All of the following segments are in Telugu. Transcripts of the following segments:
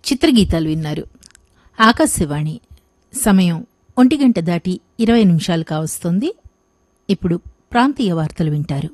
చిత్రగీతాలు విన్నారు ఆకాశవాణి సమయం ఒంటి గంట దాటి ఇరవై నిమిషాలు కావస్తోంది ఇప్పుడు ప్రాంతీయ వార్తలు వింటారు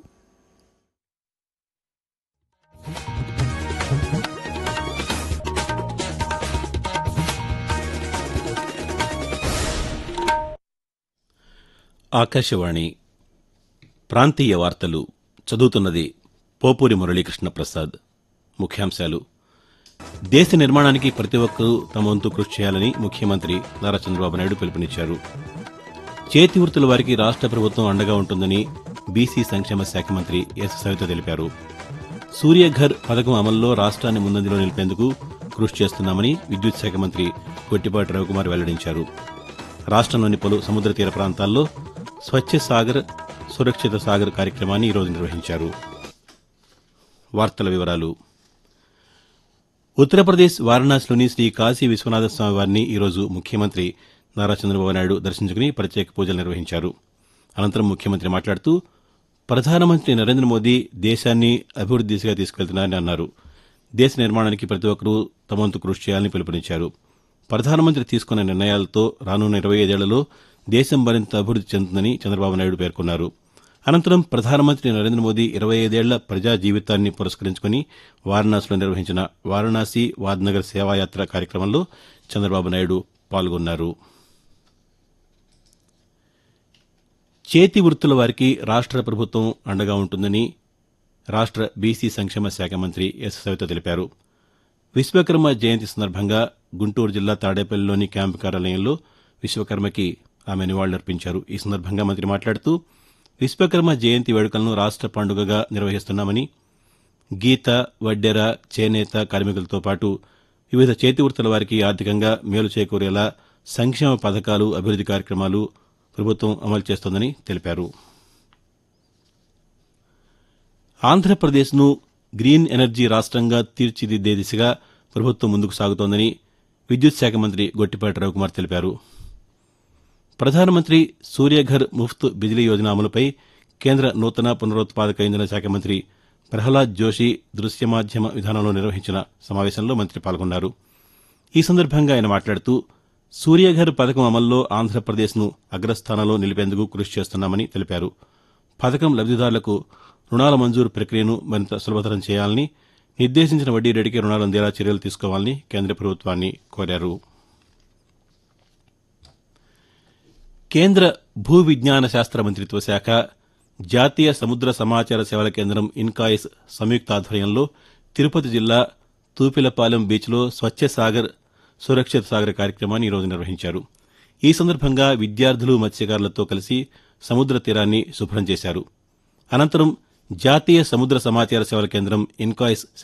ఆకాశవాణి ప్రాంతీయ వార్తలు చదువుతున్నది పోపూరి మురళీకృష్ణ ప్రసాద్ ముఖ్యాంశాలు దేశ నిర్మాణానికి ప్రతి ఒక్కరూ తమ వంతు కృషి చేయాలని ముఖ్యమంత్రి నారా చంద్రబాబు నాయుడు పిలుపునిచ్చారు చేతి వృత్తుల వారికి రాష్ట్ర ప్రభుత్వం అండగా ఉంటుందని బీసీ సంక్షేమ శాఖ మంత్రి ఎస్ సవిత తెలిపారు సూర్యఘర్ పథకం అమల్లో రాష్ట్రాన్ని ముందంజలో నిలిపేందుకు కృషి చేస్తున్నామని విద్యుత్ శాఖ మంత్రి కొట్టిపాటి రవికుమార్ వెల్లడించారు రాష్ట్రంలోని పలు సముద్ర తీర ప్రాంతాల్లో స్వచ్ఛ సాగర్ సురక్షిత సాగర్ కార్యక్రమాన్ని ఈరోజు నిర్వహించారు వార్తల వివరాలు ఉత్తరప్రదేశ్ వారణాసిలోని శ్రీ కాశీ విశ్వనాథ స్వామి వారిని ఈరోజు ముఖ్యమంత్రి నారా చంద్రబాబు నాయుడు దర్శించుకుని ప్రత్యేక పూజలు నిర్వహించారు అనంతరం ముఖ్యమంత్రి మాట్లాడుతూ ప్రధానమంత్రి నరేంద్ర మోదీ దేశాన్ని అభివృద్ది దిశగా తీసుకెళ్తున్నారని అన్నారు దేశ నిర్మాణానికి ప్రతి ఒక్కరూ తమ వంతు కృషి చేయాలని పిలుపునిచ్చారు ప్రధానమంత్రి తీసుకున్న నిర్ణయాలతో రానున్న ఇరవై ఐదేళ్లలో దేశం మరింత అభివృద్ది చెందుతుందని చంద్రబాబు నాయుడు పేర్కొన్నారు అనంతరం ప్రధానమంత్రి నరేంద్ర మోదీ ఇరవై ఐదేళ్ల ప్రజా జీవితాన్ని పురస్కరించుకుని వారణాసిలో నిర్వహించిన వారణాసి వాద్నగర్ సేవాయాత్ర కార్యక్రమంలో చంద్రబాబు నాయుడు పాల్గొన్నారు చేతి వృత్తుల వారికి రాష్ట్ర ప్రభుత్వం అండగా ఉంటుందని రాష్ట్ర బీసీ సంక్షేమ శాఖ మంత్రి ఎస్ సవిత తెలిపారు విశ్వకర్మ జయంతి సందర్భంగా గుంటూరు జిల్లా తాడేపల్లిలోని క్యాంపు కార్యాలయంలో విశ్వకర్మకి ఆమె నివాళులర్పించారు ఈ సందర్భంగా మంత్రి మాట్లాడుతూ విశ్వకర్మ జయంతి వేడుకలను రాష్ట్ర పండుగగా నిర్వహిస్తున్నామని గీత వడ్డెర చేనేత కార్మికులతో పాటు వివిధ చేతి వృత్తుల వారికి ఆర్థికంగా మేలు చేకూరేలా సంక్షేమ పథకాలు అభివృద్ది కార్యక్రమాలు ప్రభుత్వం అమలు చేస్తోందని తెలిపారు ఆంధ్రప్రదేశ్ను గ్రీన్ ఎనర్జీ రాష్ట్రంగా తీర్చిదిద్దే దిశగా ప్రభుత్వం ముందుకు సాగుతోందని విద్యుత్ శాఖ మంత్రి గొట్టిపాటి రవికుమార్ తెలిపారు ప్రధానమంత్రి సూర్యఘర్ ముఫ్త్ బిజిలీ యోజన అమలుపై కేంద్ర నూతన పునరుత్పాదక ఇంధన శాఖ మంత్రి ప్రహ్లాద్ జోషి దృశ్య మాధ్యమ విధానంలో నిర్వహించిన సమావేశంలో మంత్రి పాల్గొన్నారు ఈ సందర్భంగా ఆయన మాట్లాడుతూ సూర్యఘర్ పథకం అమల్లో ఆంధ్రప్రదేశ్ను అగ్రస్థానంలో నిలిపేందుకు కృషి చేస్తున్నామని తెలిపారు పథకం లబ్దిదారులకు రుణాల మంజూరు ప్రక్రియను మరింత సులభతరం చేయాలని నిర్దేశించిన వడ్డీ రేటుకి రుణాలు అందేలా చర్యలు తీసుకోవాలని కేంద్ర ప్రభుత్వాన్ని కోరారు కేంద్ర భూ విజ్ఞాన శాస్త్ర మంత్రిత్వ శాఖ జాతీయ సముద్ర సమాచార సేవల కేంద్రం ఇన్కాయిస్ సంయుక్త ఆధ్వర్యంలో తిరుపతి జిల్లా తూపిలపాలెం బీచ్లో స్వచ్ఛ సాగర్ సురక్షిత సాగర్ కార్యక్రమాన్ని ఈరోజు నిర్వహించారు ఈ సందర్భంగా విద్యార్థులు మత్స్యకారులతో కలిసి సముద్ర తీరాన్ని శుభ్రం చేశారు అనంతరం జాతీయ సముద్ర సమాచార సేవల కేంద్రం ఇన్కాయిస్